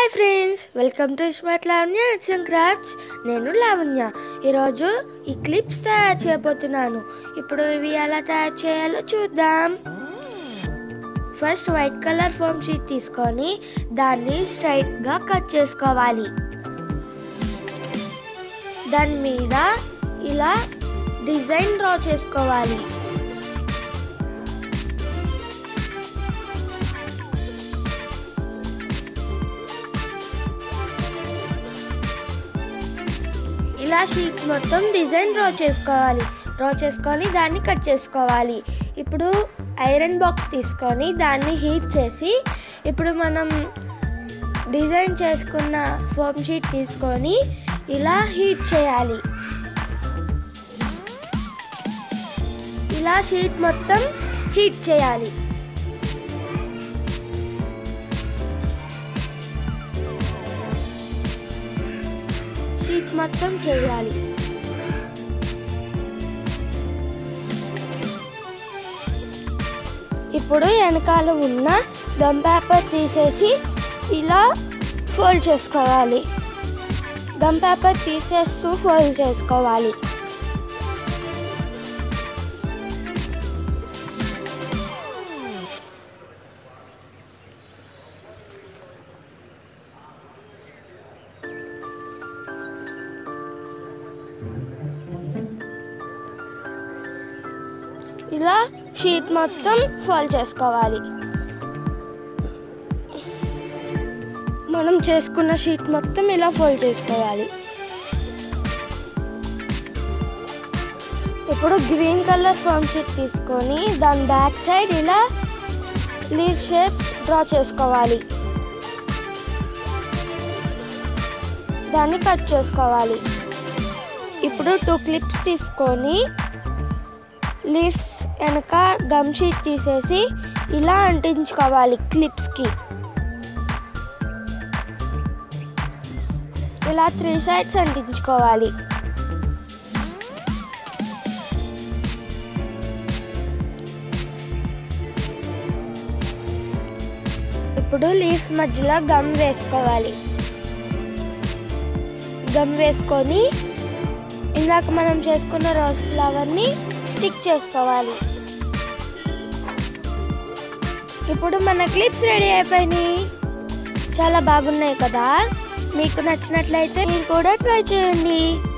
hi friends welcome to smart Lavanya arts and crafts నేను లావణ్య ఈరోజు ఈ క్లిప్స్ తయారు చేయబోతున్నాను ఇప్పుడు ఇవి ఎలా తయారు చేయాలో చూద్దాం first white colour foam sheet తీసుకొని దాన్ని స్ట్రైట్గా కట్ చేసుకోవాలి దాని మీద ఇలా డిజైన్ డ్రా చేసుకోవాలి ఇలా షీట్ మొత్తం డిజైన్ డ్రా చేసుకోవాలి డ్రా చేసుకొని దాన్ని కట్ చేసుకోవాలి ఇప్పుడు ఐరన్ బాక్స్ తీసుకొని దాన్ని హీట్ చేసి ఇప్పుడు మనం డిజైన్ చేసుకున్న ఫోమ్ షీట్ తీసుకొని ఇలా హీట్ చేయాలి ఇలా షీట్ మొత్తం హీట్ చేయాలి షీట్ మొత్తం చేయాలి ఇప్పుడు వెనకాల ఉన్న గమ్ పేపర్ తీసేసి ఇలా ఫోల్డ్ చేసుకోవాలి గమ్ పేపర్ తీసేస్తూ ఫోల్డ్ చేసుకోవాలి ఇలా షీట్ మొత్తం ఫోల్డ్ చేసుకోవాలి మనం చేసుకున్న షీట్ మొత్తం ఇలా ఫోల్డ్ చేసుకోవాలి ఇప్పుడు గ్రీన్ కలర్ ఫోమ్ షీట్ తీసుకొని దాని బ్యాక్ సైడ్ ఇలా లీవ్ షేప్స్ డ్రా చేసుకోవాలి దాన్ని కట్ చేసుకోవాలి ఇప్పుడు టూ క్లిప్స్ తీసుకొని లీవ్స్ వెనక గమ్ షీట్ తీసేసి ఇలా అంటించుకోవాలి క్లిప్స్కి ఇలా త్రీ సైడ్స్ అంటించుకోవాలి ఇప్పుడు లీవ్స్ మధ్యలో గమ్ వేసుకోవాలి గమ్ వేసుకొని ఇందాక మనం చేసుకున్న రోజ్ ఫ్లవర్ని స్టిక్ చేసుకోవాలి ఇప్పుడు మన క్లిప్స్ రెడీ అయిపోయినాయి చాలా బాగున్నాయి కదా మీకు నచ్చినట్లయితే మీరు కూడా ట్రై చేయండి